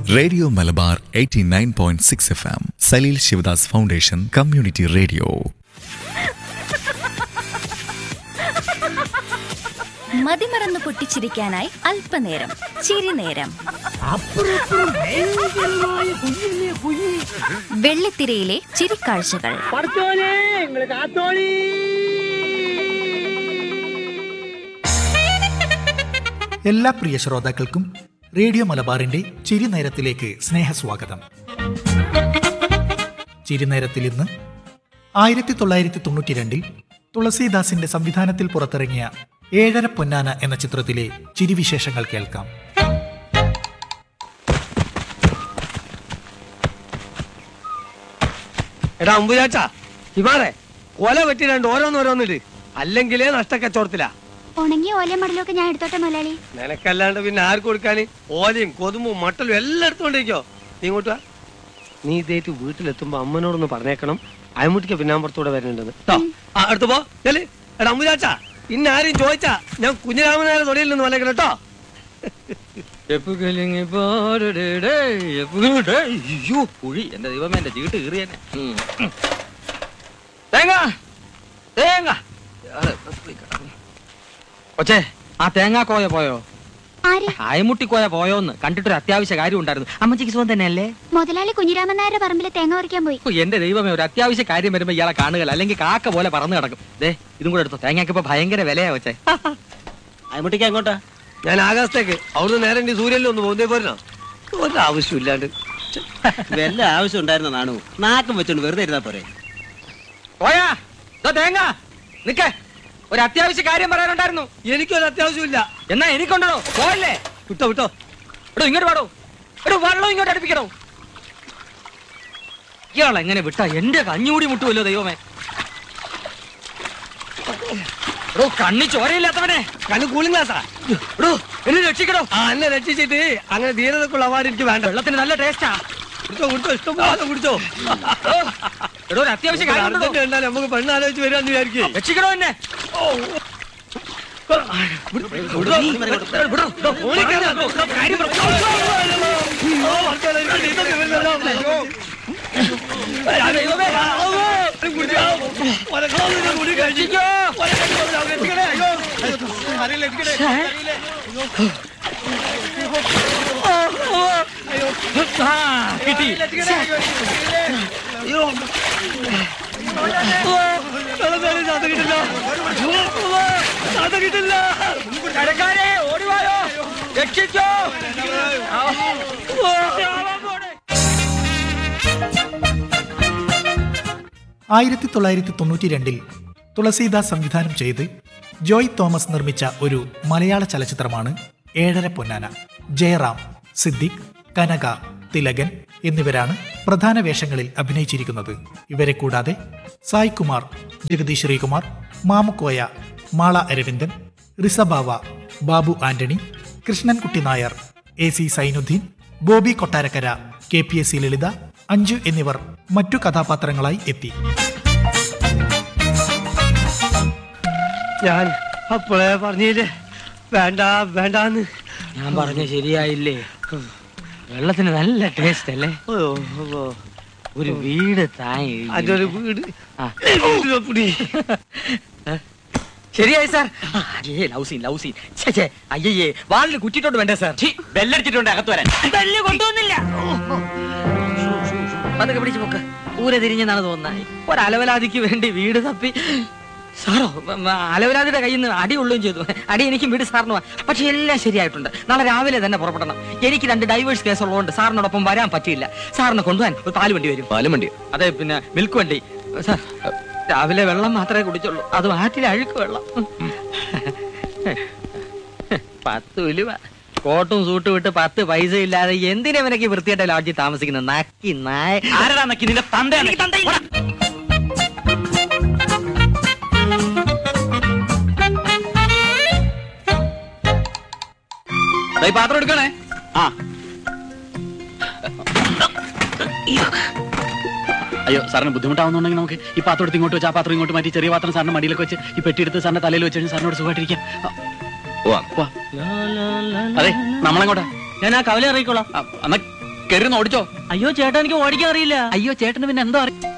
Radio Malabar 89.6 F M Saleel Sivadas foundation community radio മതിമറന്ന് പൊട്ടിച്ചിരിക്കാനായി അല്പനേരം ചിരിനേരം വെള്ളിത്തിരയിലെ ചിരിക്കാഴ്ചകൾ പഠിച്ചോനെ നിങ്ങള് കാത്തോളി എല്ലാ പ്രിയ ശ്രോതാക്കൾക്കും റേഡിയോ മലബാറിന്റെ ചിരിനേരത്തിലേക്ക് സ്നേഹസ്വാഗതം ചിരിനേരത്തിൽ ഇന്ന് ആയിരത്തി തൊള്ളായിരത്തി തൊണ്ണൂറ്റി രണ്ടിൽ തുളസീദാസിന്റെ സംവിധാനത്തിൽ പുറത്തിറങ്ങിയ ഏഴര പൊന്നാന എന്ന ചിത്രത്തിലെ ചിരിവിശേഷങ്ങൾ കേൾക്കാം എടാ അമ്പുചാച്ചാ ഇമാറെ കൊല വെട്ടി രണ്ട് ഓരോന്നോരോന്നിട്ട് അല്ലെങ്കിലേ നഷ്ടക്കച്ചവടത്തിലാ ഉണങ്ങിയ ഓലയും മടലൊക്കെ ഞാൻ എടുത്തോട്ടെ മുതലാളി നിനക്കല്ലാണ്ട് പിന്നെ ആർക്ക് കൊടുക്കാന് ഓലയും കൊതുമ്പും മട്ടലും എല്ലാം എടുത്തോണ്ടിരിക്കോ നീ ഇങ്ങോട്ട് വാ നീ ഇതേറ്റ് വീട്ടിലെത്തുമ്പോ അമ്മനോടൊന്ന് പറഞ്ഞേക്കണം അയമുട്ടിക്ക് പിന്നാമ്പുറത്തൂടെ വരുന്നുണ്ടെന്ന് ട്ടോ. ആ അടുത്ത് പോ ചെല് എടാ അമ്പുചാച്ചാ ഇന്ന ആരും ചോദിച്ചാ ഞാൻ കുഞ്ഞിരാമനായ തൊടിയിൽ നിന്ന് വന്നേക്കണം കേട്ടോ അയ്യോ കുഴി എന്റെ ദൈവമേ എന്റെ ചീട്ട് കീറിയനെ തേങ്ങ തേങ്ങ ഒച്ചേ ആ തേങ്ങാക്കോയ പോയോ ആര് അയമുട്ടിക്കോയ പോയോന്ന് കണ്ടിട്ടൊരു അത്യാവശ്യ കാര്യം ഉണ്ടായിരുന്നു അമ്മച്ചിക്ക് സുഖം തന്നെയല്ലേ മുതലാളി കുഞ്ഞിരാമൻ നായരുടെ പറമ്പിലെ തേങ്ങ പറിക്കാൻ പോയി ഓ, എന്റെ ദൈവമേ ഒരു അത്യാവശ്യ കാര്യം വരുമ്പോ ഇയാളെ കാണുക അല്ലെങ്കിൽ കാക്ക പോലെ പറന്നു കിടക്കും ദേ ഇതും കൂടെ എടുത്തോ തേങ്ങയ്ക്ക് ഇപ്പൊ ഭയങ്കര വിലയാ വെച്ചേ അയമുട്ടിക്ക് അങ്ങോട്ടാ ഞാൻ ആകാശത്തേക്ക് അവിടുന്ന് നേരെ ഇനി സൂര്യനിൽ ഒന്ന് പോകുന്നേ പോരണോ ഒരാവശ്യമില്ലാണ്ട് വല്ല ആവശ്യം ഉണ്ടായിരുന്ന നാണു നാക്കം വെച്ചോണ്ട് വെറുതെ ഇരുന്നാ പോരെ പോയാ ദോ തേങ്ങ നിക്കേ ഒരു അത്യാവശ്യ കാര്യം പറയാനുണ്ടായിരുന്നു എനിക്കൊരു അത്യാവശ്യമില്ല എന്നാ എനിക്കുണ്ടോ പോയല്ലേ വിട്ടോ വിട്ടോ എടോ ഇങ്ങോട്ട് പാടോ എടോ വെള്ളം ഇങ്ങോട്ട് അടുപ്പിക്കണോ ഇയാൾ എങ്ങനെ വിട്ടാ എന്റെ കഞ്ഞൂടി മുട്ടുമല്ലോ ദൈവമേ എടോ കണ്ണി ചോരയില്ലാത്തവനെ കണ്ണു കൂളിംഗ് ഗ്ലാസാ എടോ എന്നെ രക്ഷിക്കണോ ആ എന്നെ രക്ഷിച്ചിട്ട് അങ്ങനെ ധീരതക്കുള്ള അവാർഡ് എനിക്ക് വേണ്ട വെള്ളത്തിന് നല്ല ടേസ്റ്റാ കുടിച്ചോ കുടിച്ചോ ഇഷ്ടം പോലെ കുടിച്ചോ എടോ ഒരു അത്യാവശ്യ കാര്യം ഉണ്ടോ? അർജന്റ് കണ്ടാൽ നമുക്ക് പെണ്ണ് ആലോചിച്ച് വരാന്ന് വിചാരിക്കേ രക്ഷിക്കണോ എന്നെ ആ, കിട്ടി കരക്കാരെ ഓടിവായോ രക്ഷിച്ചോ ആയിരത്തി തൊള്ളായിരത്തി തൊണ്ണൂറ്റി രണ്ടിൽ തുളസീദാസ് സംവിധാനം ചെയ്ത് ജോയ് തോമസ് നിർമ്മിച്ച ഒരു മലയാള ചലച്ചിത്രമാണ് ഏഴര പൊന്നാന ജയറാം സിദ്ദിഖ് കനക തിലകൻ എന്നിവരാണ് പ്രധാന വേഷങ്ങളിൽ അഭിനയിച്ചിരിക്കുന്നത് ഇവരെ കൂടാതെ Sai Kumar Jagadish Sreekumar Mamukkoya Mala Aravindan Rizabawa Babu Antony Krishnankutty Nair A C Zainuddin Bobby Kottarakkara K P S C Lalitha Anju എന്നിവർ മറ്റു കഥാപാത്രങ്ങളായി എത്തി ഞാൻ അപ്പോഴേ പറഞ്ഞില്ലേ വേണ്ട വേണ്ടാന്ന് ഞാൻ പറഞ്ഞ ശരിയായില്ലേ വെള്ളത്തിന് നല്ല ടേസ്റ്റ് അല്ലേ ഓ, ഓ. ഒരു വീട് താഴെ അതിന്റെ ഒരു വീട് ആ. ഒരു പിടി. ശരിയായി സാർ അയ്യേ ലവ് സീൻ ലവ് സീൻ ഛേ, ഛേ, അയ്യയ്യേ വാളിൽ കുറ്റിട്ടോണ്ട് വേണ്ടേ സാർ ബെല്ലടിച്ചിട്ടുണ്ട് അകത്ത് വരാൻ ബെല്ല് കൊണ്ടുവന്നില്ല പതുക്കെ പിടിച്ച് പോക്ക് ഊര തിരിഞ്ഞെന്നാണ് തോന്നുന്നത് ഒരലവലാതിക്ക് വേണ്ടി വീട് തപ്പി സാറോ മ- മ- അലവലാതിയുടെ കയ്യിൽ നിന്ന് അടി ഉള്ളുകയും ചെയ്തു അടി എനിക്കും വീട് സാറിന് വാ. പക്ഷെ എല്ലാം ശരിയായിട്ടുണ്ട് നാളെ രാവിലെ തന്നെ പുറപ്പെടണം എനിക്ക് രണ്ട് ഡൈവേഴ്സ് കേസ് ഉള്ളതുകൊണ്ട് സാറിനോടൊപ്പം വരാൻ പറ്റിയില്ല സാറിനെ കൊണ്ടുപോകാൻ ഒരു പാല് വണ്ടി വരും പാലും വണ്ടി അതെ പിന്നെ മിൽക്ക് വണ്ടി സാർ രാവിലെ വെള്ളം മാത്രമേ കുടിച്ചുള്ളൂ അത് ആറ്റിൽ അഴുക്ക് വെള്ളം പത്ത് ഉലുവ കോട്ടും സൂട്ടും വിട്ട് പത്ത് പൈസ ഇല്ലാതെ എന്തിനവനൊക്കെ വൃത്തിയായിട്ട ലോഡ്ജിൽ താമസിക്കുന്നത് നക്കി നായ ആരടാ നക്കി നിന്റെ തന്തയാണ് ദേ, ഈ പാത്രം എടുക്കണേ ആ അയ്യോ സാറിന് ബുദ്ധിമുട്ടാവുന്നുണ്ടെങ്കിൽ നമുക്ക് ഈ പാത്രം എടുത്ത് ഇങ്ങോട്ട് വെച്ച് ആ പാത്രം ഇങ്ങോട്ട് മാറ്റി ചെറിയ പാത്രം സാറിന് മടിയിലൊക്കെ വെച്ച് ഈ പെട്ടി എടുത്ത് സാറിന്റെ തലയിൽ വെച്ച് കഴിഞ്ഞാൽ സാറിനോട് സുഖമായിട്ടിരിക്കാം ആ, വാ. അതെ നമ്മളെങ്ങോട്ടാ ഞാൻ ആ കവല ഇറങ്ങിക്കോളാം ആ, എന്നാ കയറി ഓടിച്ചോ അയ്യോ ചേട്ടാ എനിക്ക് ഓടിക്കാൻ അറിയില്ല അയ്യോ ചേട്ടന് പിന്നെ എന്തോ അറിയാം